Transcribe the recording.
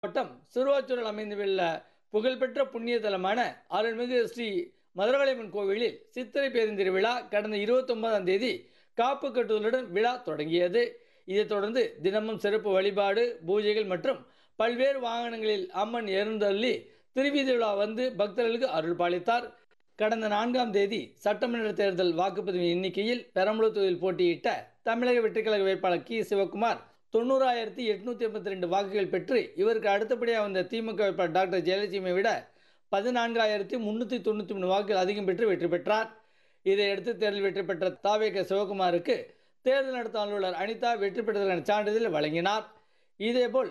மாவட்டம் சிறுவாச்சூரில் அமைந்துள்ள புகழ்பெற்ற புண்ணிய தலமான அருள்மிகு ஸ்ரீ மதுரகாளியம்மன் கோவிலில் சித்திரை பெருந்திருவிழா கடந்த இருபத்தொன்பதாம் தேதி காப்பு கட்டுதலுடன் விழா தொடங்கியது இதைத் தொடர்ந்து தினமும் சிறப்பு வழிபாடு பூஜைகள் மற்றும் பல்வேறு வாகனங்களில் அம்மன் எழுந்தள்ளி திருவீதி விழா வந்து பக்தர்களுக்கு அருள் பாலித்தார் கடந்த நான்காம் தேதி சட்டமன்ற தேர்தல் வாக்குப்பதிவு எண்ணிக்கையில் பெரம்பலூர் தொகுதியில் போட்டியிட்ட தமிழக வெற்றிக்கழக வேட்பாளர் கி சிவகுமார் தொண்ணூறாயிரத்தி எட்நூத்தி எண்பத்தி ரெண்டு வாக்குகள் பெற்று இவருக்கு அடுத்தபடியாக வந்த திமுக வேட்பாளர் டாக்டர் ஜெயலட்சுமியை விட பதினான்காயிரத்தி முன்னூற்றி தொண்ணூற்றி மூணு வாக்குகள் அதிகம் பெற்று வெற்றி பெற்றார் இதையடுத்து தேர்தல் வெற்றி பெற்ற தாவேக சிவகுமாருக்கு தேர்தல் நடத்த அலுவலர் அனிதா வெற்றி பெற்றதற்கான சான்றிதழ் வழங்கினார் இதேபோல்